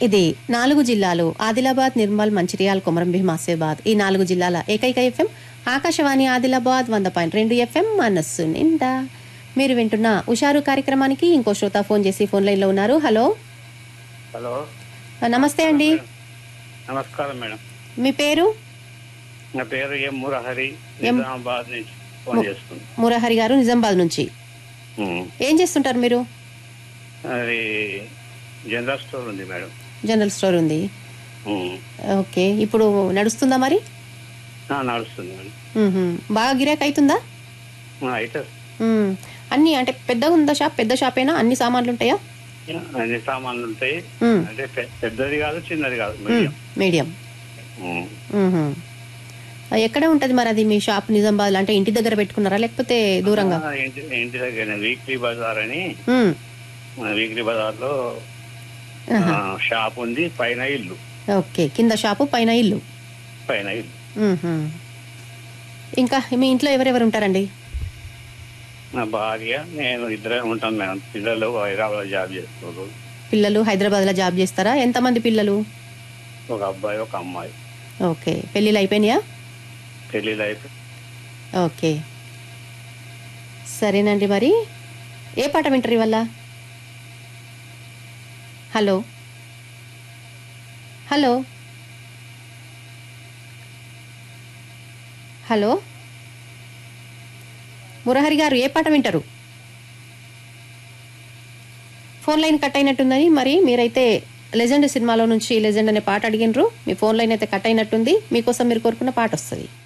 ఇది నాలుగు జిల్లాలు ఆదిలాబాద్ నిర్మల్ మంచిర్యాల్ కొమరం భీం ఆసిఫాబాద్ ఈ నాలుగు జిల్లాల ఏకైక ఎఫ్ఎం ఆకాశవాణి ఆదిలాబాద్ వంద పాయింట్ రెండు ఎఫ్ఎం మనస్సు నిండా మీరు వింటున్న ఉషారు కార్యక్రమానికి ఇంకో శ్రోత ఫోన్ చేసి ఫోన్ లైన్లో ఉన్నారు హలో హలో నమస్తే అండి నమస్కారం మేడం మీ పేరు నా పేరు ఎం మురహరి ఎం- నిజామాబాద్ నుంచి ఫోన్ చేస్తుంది మురహరి గారు నిజామాబాద్ నుంచి ఉమ్. ఏం చేస్తుంటారు మీరు అది జనరల్ స్టోర్ ఉంది మేడం జనరల్ స్టోర్ ఉంది ఉమ్. ఓకే ఇప్పుడు నడుస్తుందా మరి ఆ, నడుస్తుంది మేడం మ్మ్హ. బాగా గిరాక్ అవుతుందా ఆ, అయితే మ్మ్. అన్ని అంటే పెద్దగా ఉందా షాప్ పెద్ద షాపేనా అన్ని సామాన్లు ఉంటాయా అన్ని సామాన్లు ఉంటాయి మ్మ్. అంటే పె- పెద్దది కాదు చిన్నది కాదు మీడియం మీడియం ఉమ్. మ్మ్హ. ఎక్కడ ఉంటది మరి అది మీ షాప్ నిజామాబాద్ అంటే ఇంటి దగ్గర పెట్టుకున్నారా లేకపోతే దూరంగా ఆ, ఇంటి ఇంటి దగ్గర వీక్లీ బజార్ అని మ్మ్. వీక్లీ బజార్ లో ఆహా. షాప్ ఉంది పైన ఇల్లు ఓకే కింద షాపు పైన ఇల్లు పైన ఇల్లు మ్మ్హ. ఇంకా మీ ఇంట్లో ఎవరెవరు ఉంటారండి నా భార్య నేను ఇద్దరే ఉంటాం మేడం పిల్లలు హైదరాబాద్ జాబ్ చేస్తున్నారు పిల్లలు హైదరాబాద్లో జాబ్ చేస్తారా ఎంతమంది పిల్లలు ఒక అబ్బాయి ఒక అమ్మాయి ఓకే పెళ్ళిళ్ళు అయిపోయినాయా పెళ్లిళ్ళు అయిపోయి ఓకే సరేనండి మరి ఏ పాట వింటారు ఇవల్ల హలో హలో హలో మురహరి గారు ఏ పాట వింటారు ఫోన్ లైన్ కట్ అయినట్టుందని మరి మీరైతే లెజెండ్ సినిమాలో నుంచి లెజెండ్ అనే పాట అడిగినరు మీ ఫోన్ లైన్ అయితే కట్ అయినట్టుంది మీకోసం మీరు కోరుకున్న పాట వస్తుంది